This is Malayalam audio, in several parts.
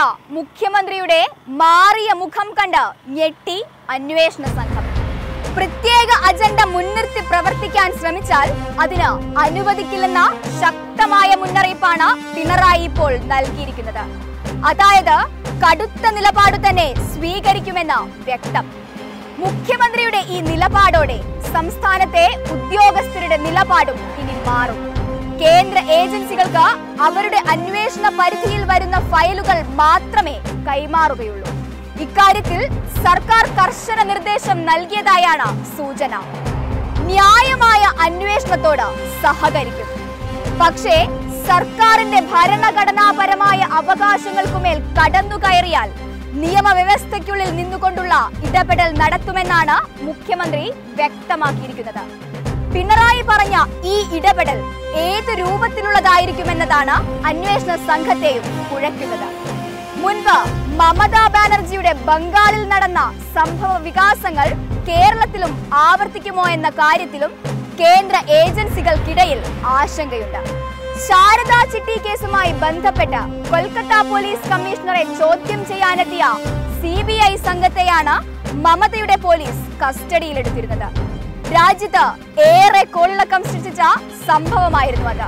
മുഖ്യമന്ത്രിയുടെ മാറിയ മുഖം കണ്ട് ഞെട്ടി അന്വേഷണ സംഘം പ്രത്യേക അജണ്ട മുൻനിർത്തി പ്രവർത്തിക്കാൻ ശ്രമിച്ചാൽ അതിന് അനുവദിക്കില്ലെന്ന ശക്തമായ മുന്നറിയിപ്പാണ് പിണറായി ഇപ്പോൾ നൽകിയിരിക്കുന്നത് അതായത് കടുത്ത നിലപാട് തന്നെ സ്വീകരിക്കുമെന്ന് വ്യക്തം മുഖ്യമന്ത്രിയുടെ ഈ നിലപാടോടെ സംസ്ഥാനത്തെ ഉദ്യോഗസ്ഥരുടെ നിലപാടും ഇനി മാറും കേന്ദ്ര ഏജൻസികൾക്ക് അവരുടെ അന്വേഷണ പരിധിയിൽ വരുന്ന ഫയലുകൾ മാത്രമേ കൈമാറുകയുള്ളൂ ഇക്കാര്യത്തിൽ സർക്കാർ കർശന നിർദ്ദേശം നൽകിയതായാണ് സൂചന ന്യായമായ അന്വേഷണത്തോട് സഹകരിക്കും പക്ഷേ സർക്കാരിന്റെ ഭരണഘടനാപരമായ അവകാശങ്ങൾക്കുമേൽ കടന്നു കയറിയാൽ നിയമവ്യവസ്ഥയ്ക്കുള്ളിൽ നിന്നുകൊണ്ടുള്ള ഇടപെടൽ നടത്തുമെന്നാണ് മുഖ്യമന്ത്രി വ്യക്തമാക്കിയിരിക്കുന്നത് പിണറായി പറഞ്ഞ ഈ ഇടപെടൽ ഏത് രൂപത്തിലുള്ളതായിരിക്കുമെന്നതാണ് അന്വേഷണ സംഘത്തെയും കുഴക്കുന്നത് മുൻപ് മമതാ ബാനർജിയുടെ ബംഗാളിൽ നടന്ന സംഭവ വികാസങ്ങൾ കേരളത്തിലും ആവർത്തിക്കുമോ എന്ന കാര്യത്തിലും കേന്ദ്ര ഏജൻസികൾക്കിടയിൽ ആശങ്കയുണ്ട് ശാരദാ ചിട്ടി കേസുമായി ബന്ധപ്പെട്ട് കൊൽക്കത്ത പോലീസ് കമ്മീഷണറെ ചോദ്യം ചെയ്യാനെത്തിയ സി ബി ഐ സംഘത്തെയാണ് മമതയുടെ പോലീസ് കസ്റ്റഡിയിലെടുത്തിരുന്നത് രാജ്യത്ത് ഏറെ കോളിളക്കം സൃഷ്ടിച്ച സംഭവമായിരുന്നു അത്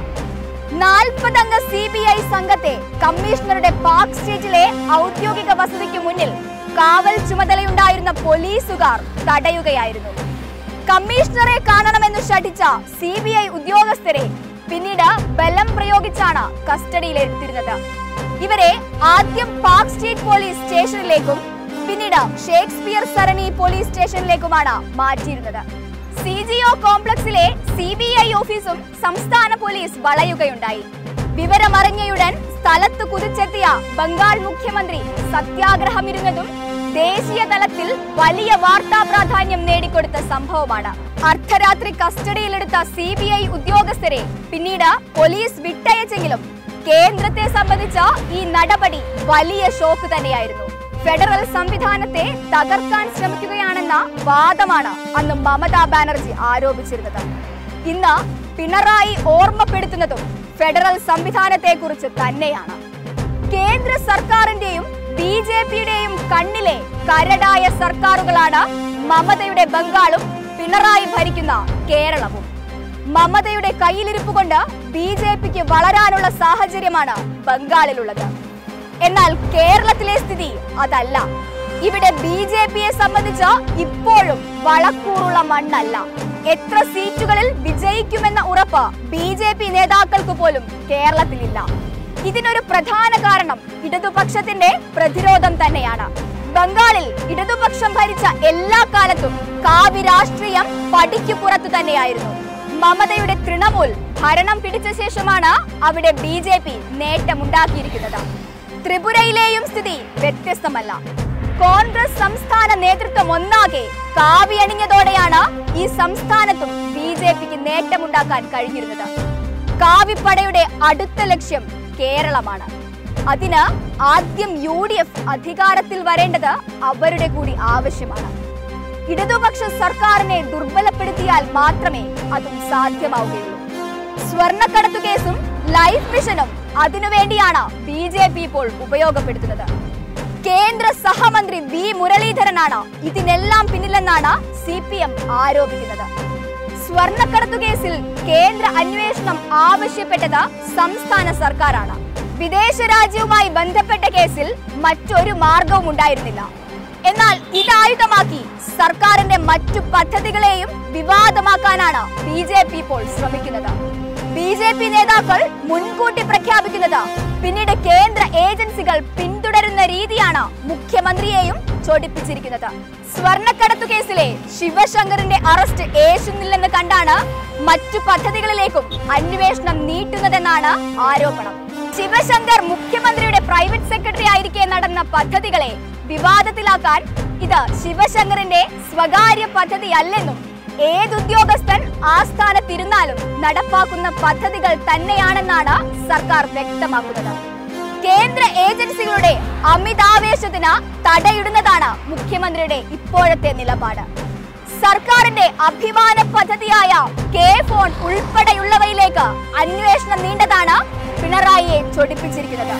നാൽപ്പതംഗ സി ബി ഐ സംഘത്തെ കമ്മീഷണറുടെ പാർക്ക് സ്റ്റേറ്റിലെ ഔദ്യോഗിക വസതിക്ക് മുന്നിൽ കാവൽ ചുമതലയുണ്ടായിരുന്ന പോലീസുകാർ തടയുകയായിരുന്നു കമ്മീഷണറെ കാണണമെന്ന് ശഠിച്ച സി ബി ഐ ഉദ്യോഗസ്ഥരെ പിന്നീട് ബലം പ്രയോഗിച്ചാണ് കസ്റ്റഡിയിലെടുത്തിരുന്നത് ഇവരെ ആദ്യം പാർക്ക് സ്ട്രീറ്റ് പോലീസ് സ്റ്റേഷനിലേക്കും പിന്നീട് ഷേക്സ്പിയർ സരണി പോലീസ് സ്റ്റേഷനിലേക്കുമാണ് മാറ്റിയിരുന്നത് സി ജി ഒ കോംപ്ലക്സിലെ സി ബി ഐ ഓഫീസും സംസ്ഥാന പോലീസ് വളയുകയുണ്ടായി വിവരമറിഞ്ഞയുടൻ സ്ഥലത്ത് കുതിച്ചെത്തിയ ബംഗാൾ മുഖ്യമന്ത്രി സത്യാഗ്രഹമിരുന്നതും ദേശീയ തലത്തിൽ വലിയ വാർത്താ പ്രാധാന്യം നേടിക്കൊടുത്ത സംഭവമാണ് അർദ്ധരാത്രി കസ്റ്റഡിയിലെടുത്ത സി ബി ഐ ഉദ്യോഗസ്ഥരെ പിന്നീട് പോലീസ് വിട്ടയച്ചെങ്കിലും കേന്ദ്രത്തെ സംബന്ധിച്ച ഈ നടപടി വലിയ ഷോക്ക് തന്നെയായിരുന്നു ഫെഡറൽ സംവിധാനത്തെ തകർക്കാൻ ശ്രമിക്കുകയാണെന്ന വാദമാണ് അന്ന് മമതാ ബാനർജി ആരോപിച്ചിരുന്നത് ഇന്ന് പിണറായി ഓർമ്മപ്പെടുത്തുന്നതും ഫെഡറൽ സംവിധാനത്തെ കുറിച്ച് തന്നെയാണ് കേന്ദ്ര സർക്കാരിന്റെയും ബി ജെ പിയുടെയും കണ്ണിലെ കരടായ സർക്കാരുകളാണ് മമതയുടെ ബംഗാളും പിണറായി ഭരിക്കുന്ന കേരളവും മമതയുടെ കയ്യിലിരിപ്പ് കൊണ്ട് ബി ജെ പിക്ക് വളരാനുള്ള സാഹചര്യമാണ് ബംഗാളിലുള്ളത് എന്നാൽ കേരളത്തിലെ സ്ഥിതി അതല്ല ഇവിടെ ബി ജെ പിയെ സംബന്ധിച്ച് ഇപ്പോഴും വളക്കൂറുള്ള മണ്ണല്ല എത്ര സീറ്റുകളിൽ വിജയിക്കുമെന്ന ഉറപ്പ് ബി ജെ പി നേതാക്കൾക്ക് പോലും കേരളത്തിലില്ല ഇതിനൊരു പ്രധാന കാരണം ഇടതുപക്ഷത്തിന്റെ പ്രതിരോധം തന്നെയാണ് ബംഗാളിൽ ഇടതുപക്ഷം ഭരിച്ച എല്ലാ കാലത്തും കാവി രാഷ്ട്രീയം പടിക്കു പുറത്തു തന്നെയായിരുന്നു മമതയുടെ തൃണമൂൽ ഭരണം പിടിച്ച ശേഷമാണ് അവിടെ ബി ജെ പി നേട്ടമുണ്ടാക്കിയിരിക്കുന്നത് ത്രിപുരയിലെയും സ്ഥിതി വ്യത്യസ്തമല്ല കോൺഗ്രസ് സംസ്ഥാന നേതൃത്വം ഒന്നാകെ കാവി അണിഞ്ഞതോടെയാണ് ഈ സംസ്ഥാനത്തും ബി ജെ പിക്ക് നേട്ടമുണ്ടാക്കാൻ കഴിഞ്ഞിരുന്നത് കാവിപ്പടയുടെ അടുത്ത ലക്ഷ്യം കേരളമാണ് അതിന് ആദ്യം യു ഡി എഫ് അധികാരത്തിൽ വരേണ്ടത് അവരുടെ കൂടി ആവശ്യമാണ് ഇടതുപക്ഷ സർക്കാരിനെ ദുർബലപ്പെടുത്തിയാൽ മാത്രമേ അതും സാധ്യമാവുകയുള്ളൂ സ്വർണ്ണക്കടത്തു കേസും ലൈഫ് മിഷനും അതിനുവേണ്ടിയാണ് ബി ജെ പി ഇപ്പോൾ ഉപയോഗപ്പെടുത്തുന്നത് കേന്ദ്ര സഹമന്ത്രി വി മുരളീധരനാണ് ഇതിനെല്ലാം പിന്നിലെന്നാണ് സി പി എം ആരോപിക്കുന്നത് സ്വർണ്ണക്കടത്തു കേസിൽ കേന്ദ്ര അന്വേഷണം ആവശ്യപ്പെട്ടത് സംസ്ഥാന സർക്കാരാണ് വിദേശ രാജ്യവുമായി ബന്ധപ്പെട്ട കേസിൽ മറ്റൊരു മാർഗവും ഉണ്ടായിരുന്നില്ല എന്നാൽ ഇതായുധമാക്കി സർക്കാരിന്റെ മറ്റു പദ്ധതികളെയും വിവാദമാക്കാനാണ് ബി ജെ പി ഇപ്പോൾ ശ്രമിക്കുന്നത് ബി ജെ പി നേതാക്കൾ മുൻകൂട്ടി പ്രഖ്യാപിക്കുന്നത് പിന്നീട് കേന്ദ്ര ഏജൻസികൾ പിന്തുടരുന്ന രീതിയാണ് മുഖ്യമന്ത്രിയെയും ചൊടിപ്പിച്ചിരിക്കുന്നത് സ്വർണ്ണക്കടത്തു കേസിലെ ശിവശങ്കറിന്റെ അറസ്റ്റ് ഏശുന്നില്ലെന്ന് കണ്ടാണ് മറ്റു പദ്ധതികളിലേക്കും അന്വേഷണം നീട്ടുന്നതെന്നാണ് ആരോപണം ശിവശങ്കർ മുഖ്യമന്ത്രിയുടെ പ്രൈവറ്റ് സെക്രട്ടറി ആയിരിക്കെ നടന്ന പദ്ധതികളെ വിവാദത്തിലാക്കാൻ ഇത് ശിവശങ്കറിന്റെ സ്വകാര്യ പദ്ധതിയല്ലെന്നും ഏതുദ്യോഗസ്ഥൻ ആ സ്ഥാനത്തിരുന്നാലും നടപ്പാക്കുന്ന പദ്ധതികൾ തന്നെയാണെന്നാണ് സർക്കാർ വ്യക്തമാക്കുന്നത് കേന്ദ്ര ഏജൻസികളുടെ അമിതാവേശത്തിന് തടയിടുന്നതാണ് മുഖ്യമന്ത്രിയുടെ ഇപ്പോഴത്തെ നിലപാട് സർക്കാരിന്റെ അഭിമാന പദ്ധതിയായ കെ ഫോൺ ഉൾപ്പെടെയുള്ളവയിലേക്ക് അന്വേഷണം നീണ്ടതാണ് പിണറായിയെ ചൊടിപ്പിച്ചിരിക്കുന്നത്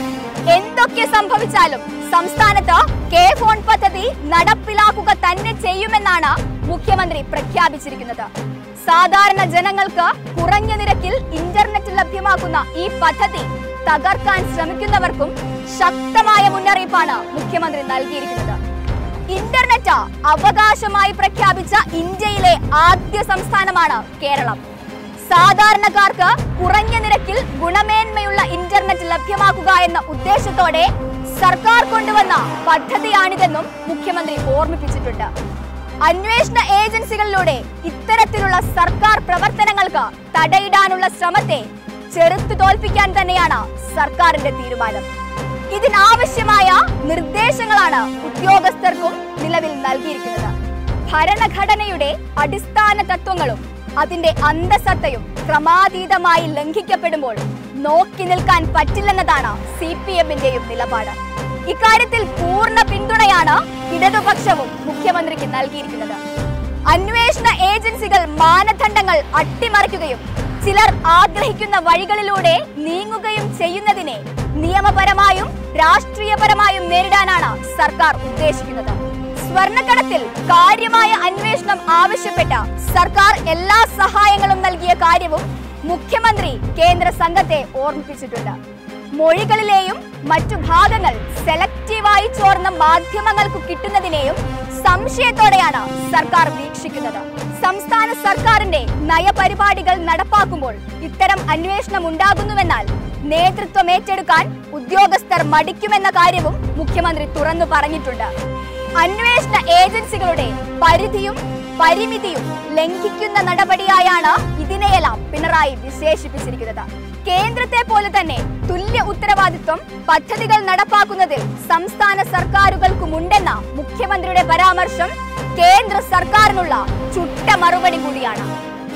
എന്തൊക്കെ സംഭവിച്ചാലും സംസ്ഥാനത്ത് കെ ഫോൺ പദ്ധതി നടപ്പിലാക്കുക തന്നെ ചെയ്യുമെന്നാണ് മുഖ്യമന്ത്രി പ്രഖ്യാപിച്ചിരിക്കുന്നത് സാധാരണ ജനങ്ങൾക്ക് കുറഞ്ഞ നിരക്കിൽ ഇന്റർനെറ്റ് ലഭ്യമാക്കുന്ന ഈ പദ്ധതി തകർക്കാൻ ശ്രമിക്കുന്നവർക്കും ശക്തമായ മുന്നറിയിപ്പാണ് മുഖ്യമന്ത്രി നൽകിയിരിക്കുന്നത് ഇന്റർനെറ്റ് അവകാശമായി പ്രഖ്യാപിച്ച ഇന്ത്യയിലെ ആദ്യ സംസ്ഥാനമാണ് കേരളം സാധാരണക്കാർക്ക് കുറഞ്ഞ നിരക്കിൽ ഗുണമേന്മയുള്ള ഇന്റർനെറ്റ് ലഭ്യമാക്കുക എന്ന ഉദ്ദേശത്തോടെ സർക്കാർ കൊണ്ടുവന്ന പദ്ധതിയാണിതെന്നും മുഖ്യമന്ത്രി ഓർമ്മിപ്പിച്ചിട്ടുണ്ട് അന്വേഷണ ഏജൻസികളിലൂടെ ഇത്തരത്തിലുള്ള സർക്കാർ പ്രവർത്തനങ്ങൾക്ക് തടയിടാനുള്ള ശ്രമത്തെ ചെറുത്തു തോൽപ്പിക്കാൻ തന്നെയാണ് സർക്കാരിന്റെ തീരുമാനം ഇതിനാവശ്യമായ നിർദ്ദേശങ്ങളാണ് ഉദ്യോഗസ്ഥർക്കും നിലവിൽ നൽകിയിരിക്കുന്നത് ഭരണഘടനയുടെ അടിസ്ഥാന തത്വങ്ങളും അതിന്റെ അന്തസത്തയും ക്രമാതീതമായി ലംഘിക്കപ്പെടുമ്പോൾ നോക്കി നിൽക്കാൻ പറ്റില്ലെന്നതാണ് സി പി എമ്മിന്റെയും നിലപാട് ഇക്കാര്യത്തിൽ പൂർണ്ണ പിന്തുണയാണ് ഇടതുപക്ഷവും മുഖ്യമന്ത്രിക്ക് നൽകിയിരിക്കുന്നത് അന്വേഷണ ഏജൻസികൾ മാനദണ്ഡങ്ങൾ അട്ടിമറിക്കുകയും ചിലർ ആഗ്രഹിക്കുന്ന വഴികളിലൂടെ നീങ്ങുകയും ചെയ്യുന്നതിനെ നിയമപരമായും രാഷ്ട്രീയപരമായും നേരിടാനാണ് സർക്കാർ ഉദ്ദേശിക്കുന്നത് സ്വർണ്ണക്കടത്തിൽ കാര്യമായ അന്വേഷണം ആവശ്യപ്പെട്ട സർക്കാർ എല്ലാ സഹായങ്ങളും നൽകിയ കാര്യവും മുഖ്യമന്ത്രി കേന്ദ്ര സംഘത്തെ ഓർമ്മിപ്പിച്ചിട്ടുണ്ട് മൊഴികളിലെയും മറ്റു ഭാഗങ്ങൾ സെലക്റ്റീവായി ചോർന്ന മാധ്യമങ്ങൾക്ക് കിട്ടുന്നതിനെയും സംശയത്തോടെയാണ് സർക്കാർ വീക്ഷിക്കുന്നത് സംസ്ഥാന സർക്കാരിന്റെ നയപരിപാടികൾ നടപ്പാക്കുമ്പോൾ ഇത്തരം അന്വേഷണം ഉണ്ടാകുന്നുവെന്നാൽ നേതൃത്വം ഏറ്റെടുക്കാൻ ഉദ്യോഗസ്ഥർ മടിക്കുമെന്ന കാര്യവും മുഖ്യമന്ത്രി തുറന്നു പറഞ്ഞിട്ടുണ്ട് അന്വേഷണ ഏജൻസികളുടെ പരിധിയും പരിമിതിയും ലംഘിക്കുന്ന നടപടിയായാണ് ഇതിനെയെല്ലാം പിണറായി വിശേഷിപ്പിച്ചിരിക്കുന്നത് കേന്ദ്രത്തെ പോലെ തന്നെ തുല്യ ഉത്തരവാദിത്വം പദ്ധതികൾ നടപ്പാക്കുന്നതിൽ സംസ്ഥാന സർക്കാരുകൾക്കുമുണ്ടെന്ന മുഖ്യമന്ത്രിയുടെ പരാമർശം കേന്ദ്ര സർക്കാരിനുള്ള ചുട്ട മറുപടി കൂടിയാണ്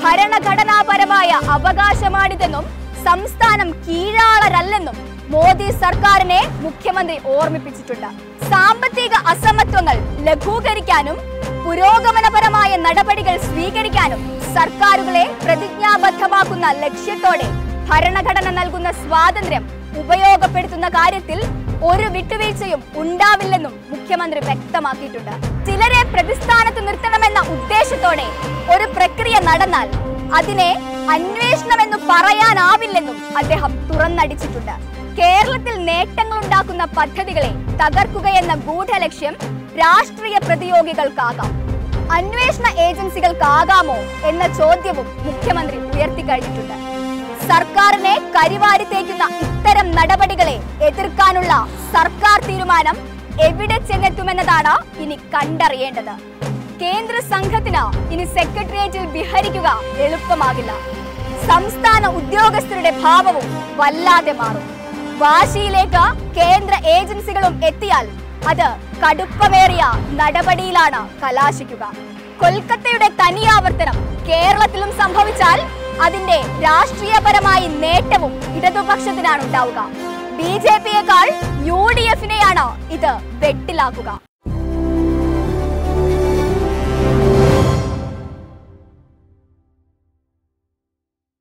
ഭരണഘടനാപരമായ അവകാശമാണിതെന്നും സംസ്ഥാനം കീഴാളരല്ലെന്നും മോദി സർക്കാരിനെ മുഖ്യമന്ത്രി ഓർമ്മിപ്പിച്ചിട്ടുണ്ട് സാമ്പത്തിക അസമത്വങ്ങൾ ലഘൂകരിക്കാനും പുരോഗമനപരമായ നടപടികൾ സ്വീകരിക്കാനും സർക്കാരുകളെ പ്രതിജ്ഞാബദ്ധമാക്കുന്ന ലക്ഷ്യത്തോടെ ഭരണഘടന നൽകുന്ന സ്വാതന്ത്ര്യം ഉപയോഗപ്പെടുത്തുന്ന കാര്യത്തിൽ ഒരു വിട്ടുവീഴ്ചയും ഉണ്ടാവില്ലെന്നും മുഖ്യമന്ത്രി വ്യക്തമാക്കിയിട്ടുണ്ട് ചിലരെ പ്രതിസ്ഥാനത്ത് നിർത്തണമെന്ന ഉദ്ദേശത്തോടെ ഒരു പ്രക്രിയ നടന്നാൽ അതിനെ അന്വേഷണമെന്ന് പറയാനാവില്ലെന്നും അദ്ദേഹം തുറന്നടിച്ചിട്ടുണ്ട് കേരളത്തിൽ നേട്ടങ്ങൾ ഉണ്ടാക്കുന്ന പദ്ധതികളെ തകർക്കുകയെന്ന ഗൂഢലക്ഷ്യം രാഷ്ട്രീയ പ്രതിയോഗികൾക്കാകാം അന്വേഷണ ഏജൻസികൾക്കാകാമോ എന്ന ചോദ്യവും മുഖ്യമന്ത്രി ഉയർത്തിക്കഴിഞ്ഞിട്ടുണ്ട് സർക്കാരിനെ കരിവാരി തേക്കുന്ന ഇത്തരം നടപടികളെ എതിർക്കാനുള്ള സർക്കാർ തീരുമാനം എവിടെ ചെന്നെത്തുമെന്നതാണ് ഇനി കണ്ടറിയേണ്ടത് കേന്ദ്ര സംഘത്തിന് ഇനി സെക്രട്ടേറിയറ്റിൽ വിഹരിക്കുക എളുപ്പമാകില്ല സംസ്ഥാന ഉദ്യോഗസ്ഥരുടെ ഭാവവും വല്ലാതെ മാറും വാശിയിലേക്ക് കേന്ദ്ര ഏജൻസികളും എത്തിയാൽ അത് കടുപ്പമേറിയ നടപടിയിലാണ് കലാശിക്കുക കൊൽക്കത്തയുടെ തനിയാവർത്തനം കേരളത്തിലും സംഭവിച്ചാൽ അതിന്റെ രാഷ്ട്രീയപരമായി നേട്ടവും ഇടതുപക്ഷത്തിനാണ് ഉണ്ടാവുക ബി ജെ പിയേക്കാൾ യു ഡി എഫിനെയാണ് ഇത് വെട്ടിലാക്കുക